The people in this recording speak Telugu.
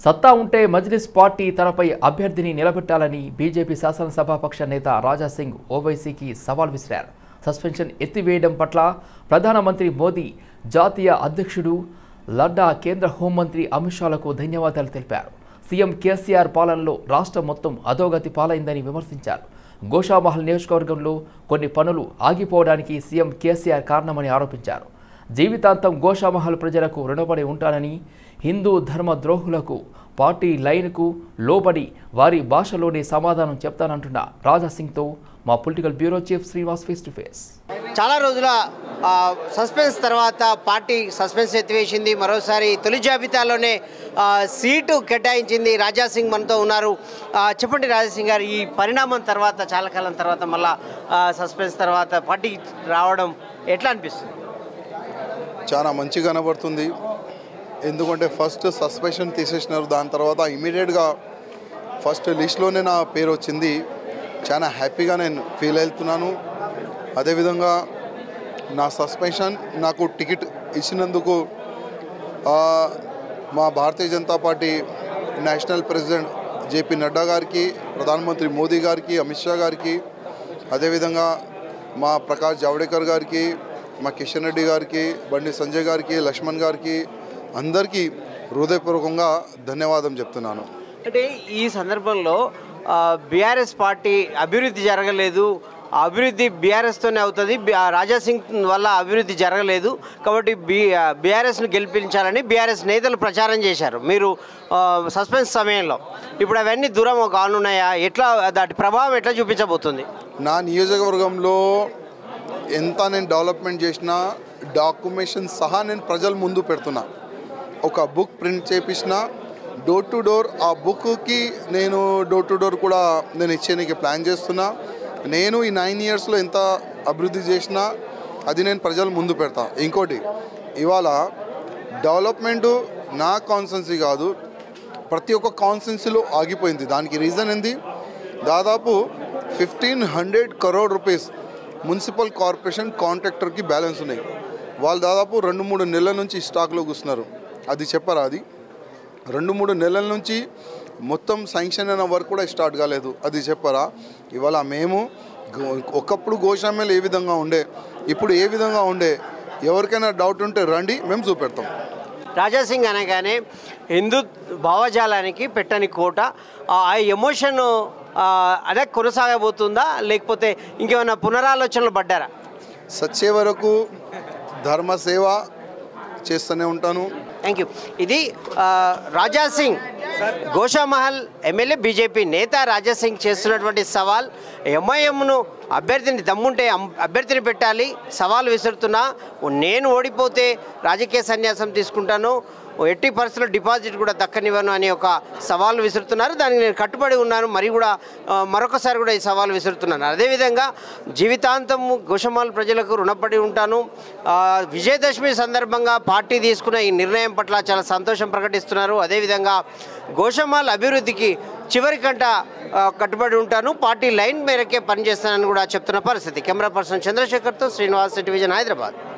సత్తా ఉంటే మజ్లిస్ పార్టీ తనపై అభ్యర్థిని నిలబెట్టాలని బీజేపీ శాసనసభాపక్ష నేత రాజా సింగ్ ఓవైసీకి సవాల్ విసిరారు సస్పెన్షన్ ఎత్తివేయడం పట్ల ప్రధానమంత్రి మోదీ జాతీయ అధ్యక్షుడు లడ్డా కేంద్ర హోంమంత్రి అమిత్ షాలకు ధన్యవాదాలు తెలిపారు సీఎం కేసీఆర్ పాలనలో రాష్ట్రం మొత్తం అధోగతి పాలైందని విమర్శించారు గోషామహల్ నియోజకవర్గంలో కొన్ని పనులు ఆగిపోవడానికి సీఎం కేసీఆర్ కారణమని ఆరోపించారు జీవితాంతం గోషామహల్ ప్రజలకు రుణపడి ఉంటానని హిందూ ధర్మ ద్రోహులకు పార్టీ లైన్కు లోబడి వారి భాషలోనే సమాధానం చెప్తానంటున్న రాజా సింగ్తో మా political bureau chief Srinivas face to face చాలా రోజుల ఆ, సస్పెన్స్ తర్వాత పార్టీ సస్పెన్స్ ఎత్తివేసింది మరోసారి తొలి జాబితాలోనే ఆ, సీటు కేటాయించింది రాజా సింగ్ మనతో ఉన్నారు ఆ, చెప్పండి రాజా సింగ్ గారు ఈ పరిణామం తర్వాత చాలా కాలం తర్వాత మళ్ళా ఆ, సస్పెన్స్ తర్వాత పార్టీ రావడం ఎట్లా అనిపిస్తుంది చాలా మంచిగా కనబడుతుంది ఎందుకంటే ఫస్ట్ సస్పెన్షన్ తీసేసినారు దాని తర్వాత ఇమీడియట్గా ఫస్ట్ లిస్ట్లోనే నా పేరు వచ్చింది చాలా హ్యాపీగా నేను ఫీల్ అవుతున్నాను అదేవిధంగా నా సస్పెన్షన్ నాకు టికెట్ ఇచ్చినందుకు ఆ, మా Bharatiya Janata party national president JP Nadda గారికి ప్రధానమంత్రి మోదీ గారికి అమిత్ షా గారికి అదేవిధంగా మా ప్రకాష్ జావడేకర్ గారికి మా కిషన్ రెడ్డి గారికి బండి సంజయ్ గారికి లక్ష్మణ్ గారికి అందరికీ హృదయపూర్వకంగా ధన్యవాదం చెప్తున్నాను అంటే ఈ సందర్భంలో బీఆర్ఎస్ పార్టీ అభివృద్ధి జరగలేదు ఆ అభివృద్ధి బీఆర్ఎస్తోనే అవుతుంది బి- ఆ రాజా సింగ్ వల్ల అభివృద్ధి జరగలేదు కాబట్టి బీ బీఆర్ఎస్ను గెలిపించాలని బీఆర్ఎస్ నేతలు ప్రచారం చేశారు మీరు ఆ, సస్పెన్స్ సమయంలో ఇప్పుడు అవన్నీ దూరం కానున్నాయా ఎట్లా దాటి ప్రభావం ఎట్లా చూపించబోతుంది నా నియోజకవర్గంలో ఎంత నేను డెవలప్మెంట్ చేసినా డాక్యుమెంటేషన్ సహా నేను ప్రజల ముందు పెడుతున్నా ఒక బుక్ ప్రింట్ చేపించిన డోర్ టు డోర్ ఆ బుక్కి నేను డోర్ టు డోర్ కూడా నేను ఇచ్చేందుకు ప్లాన్ చేస్తున్నా నేను ఈ నైన్ ఇయర్స్లో ఎంత అభివృద్ధి చేసినా అది నేను ప్రజల ముందు పెడతా ఇంకోటి ఇవాళ డెవలప్మెంటు నా కాన్సెన్సీ కాదు ప్రతి ఒక్క కాన్స్టెన్సీలో ఆగిపోయింది దానికి రీజన్ ఏంది దాదాపు fifteen hundred crore rupees municipal corporation కాంట్రాక్టర్కి బ్యాలెన్స్ ఉన్నాయి వాళ్ళు దాదాపు రెండు మూడు నెలల నుంచి స్టాక్లో కూర్చున్నారు అది చెప్పరా అది రెండు మూడు నెలల నుంచి మొత్తం శాంక్షన్ అయిన వర్క్ కూడా స్టార్ట్ కాలేదు అది చెప్పరా ఇవాళ మేము గో- ఒకప్పుడు గోషామేలు ఏ విధంగా ఉండే ఇప్పుడు ఏ విధంగా ఉండే ఎవరికైనా డౌట్ ఉంటే రండి మేము చూపెడతాం రాజా సింగ్ అనగానే హిందూ భావజాలానికి పెట్టని కోట ఆ ఎమోషన్ అదే కొనసాగబోతుందా లేకపోతే ఇంకేమైనా పునరాలోచనలు పడ్డారా సచ్చే వరకు ధర్మ సేవ చేస్తూనే ఉంటాను థ్యాంక్ యూ ఇది ఆ, రాజా సింగ్ గోషామహల్ ఎమ్మెల్యే బీజేపీ నేత రాజా సింగ్ చేస్తున్నటువంటి సవాల్ ఎంఐఎంను అభ్యర్థిని దమ్ముంటే అం- అభ్యర్థిని పెట్టాలి సవాల్ విసురుతున్నా నేను ఓడిపోతే రాజకీయ సన్యాసం తీసుకుంటాను ఎట్టి పరిస్థితుల్లో డిపాజిట్ కూడా దక్కనివ్వను అని ఒక సవాల్ విసురుతున్నారు దానికి నేను కట్టుబడి ఉన్నాను మరి కూడా ఆ, మరొకసారి కూడా ఈ సవాల్ విసురుతున్నాను అదేవిధంగా జీవితాంతం గోషమాల్ ప్రజలకు రుణపడి ఉంటాను ఆ, విజయదశమి సందర్భంగా పార్టీ తీసుకున్న ఈ నిర్ణయం పట్ల చాలా సంతోషం ప్రకటిస్తున్నారు అదేవిధంగా గోషమాల్ అభివృద్ధికి చివరి కంట ఆ, కట్టుబడి ఉంటాను పార్టీ లైన్ మేరకే పనిచేస్తానని కూడా చెప్తున్న పరిస్థితి కెమెరా పర్సన్ చంద్రశేఖర్తో శ్రీనివాస్ టెలివిజన్ హైదరాబాద్